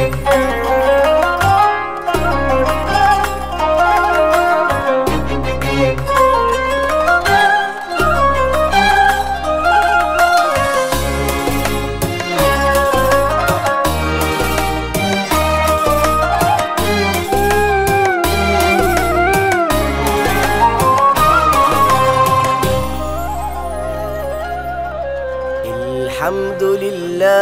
الحمد لله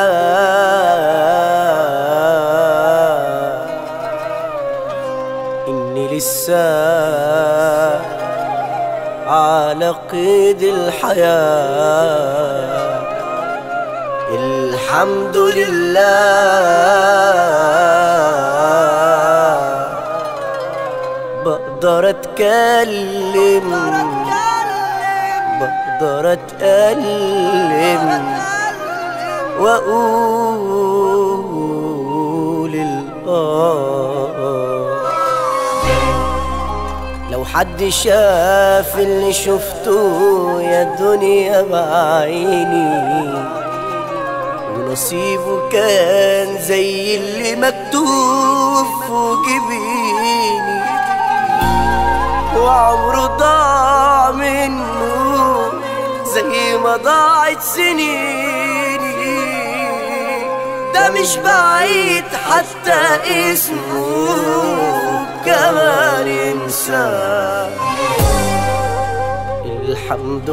إني لسه على قيد الحياة الحمد لله بقدر اتكلم بقدر اتألم واقول الآه لو حد شاف اللي شفته يا الدنيا بعيني ونصيبه كان زي اللي مكتوب فوق جبيني وعمره ضاع منه زي ما ضاعت سنيني ده مش بعيد حتى اسمه كمان انسان الحمد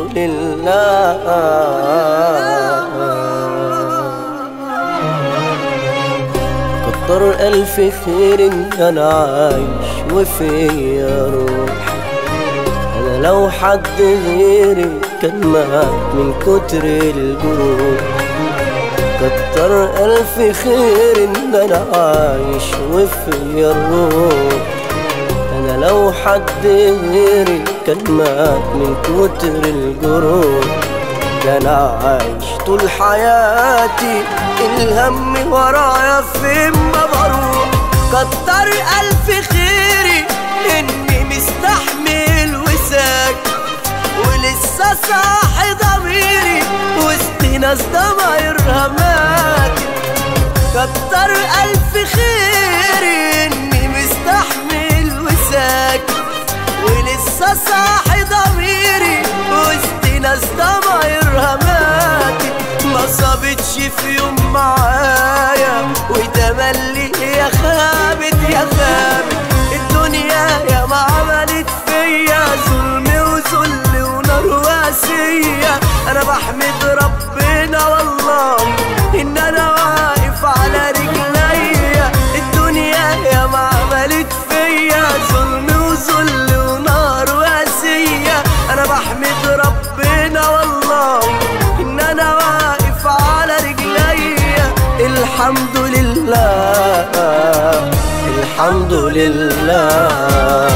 لله كتر ألف خير إن أنا عايش وفيا روح أنا لو حد غيري كان مات من كتر الجروح كتر ألف خير إن أنا عايش وفيا الروح أنا لو حد غيري كان مات من كتر الجروح ده أنا عايش طول حياتي الهم ورايا فين ما بروح كتر ألف خيري إني مستحمل وساكت ولسه صاحي ضميري وسط ناس ضمايرها ماتت كتر ألف خيري إني مستحمل وساكت ولسه صاحي ضميري وسط ناس ضمايرها ماتت ما صابتش في يوم معايا وتملي يا خابت يا خابت الدنيا يا ما عملت فيا ظلم وذل ونار واسية انا بحمد ربنا والله ان انا واقف على رجليا الدنيا يا ما عملت فيا ظلم وذل ونار واسية انا بحمد ربنا والله ان انا واقف على رجليا الحمد لله الحمد لله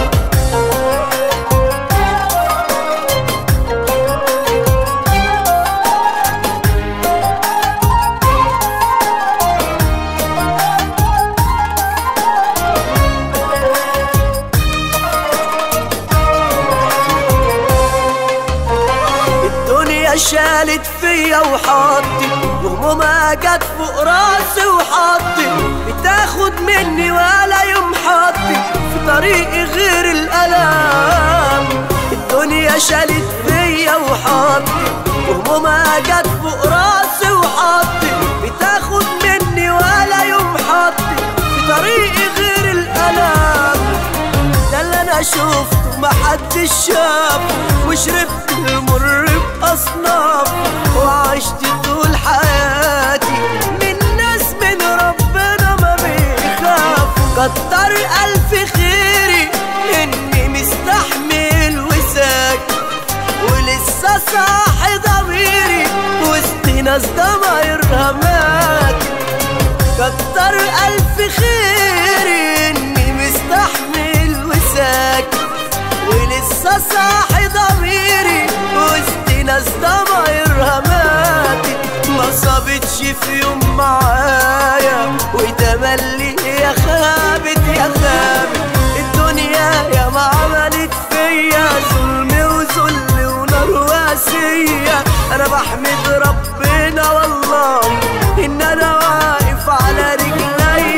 الدنيا شالت فيا وحطت وهمومها جت فوق راسي وحطت بتاخد مني ولا يوم حطت في طريقي غير الألم الدنيا شالت فيا وحطت وهمومها جت فوق راسي وحطت بتاخد مني ولا يوم حطت في طريقي غير الألم ده اللي انا شفته محدش شافه وشربت المر باصناف وعشت طول حياتي من ناس من ربنا ما بيخافوا كتر الف خيري اني مستحمل وساكت ولسه صاحي ضميري وسط ناس ضمايرها ماتت كتر ألف خير إني مستحمل وساكت ولسه صاحي ضميري وسط ناس ضمايرها ماتت ما صابتش في يوم معايا وتملي يا خابت يا خابت الدنيا يا ما عملت فيا ظلم وذل ونار واسية أنا بحمد ربنا والله إن أنا واقف على رجلي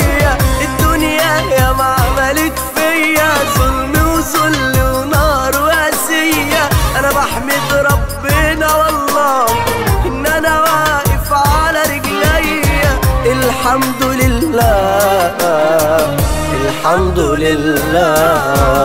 الحمد لله الحمد لله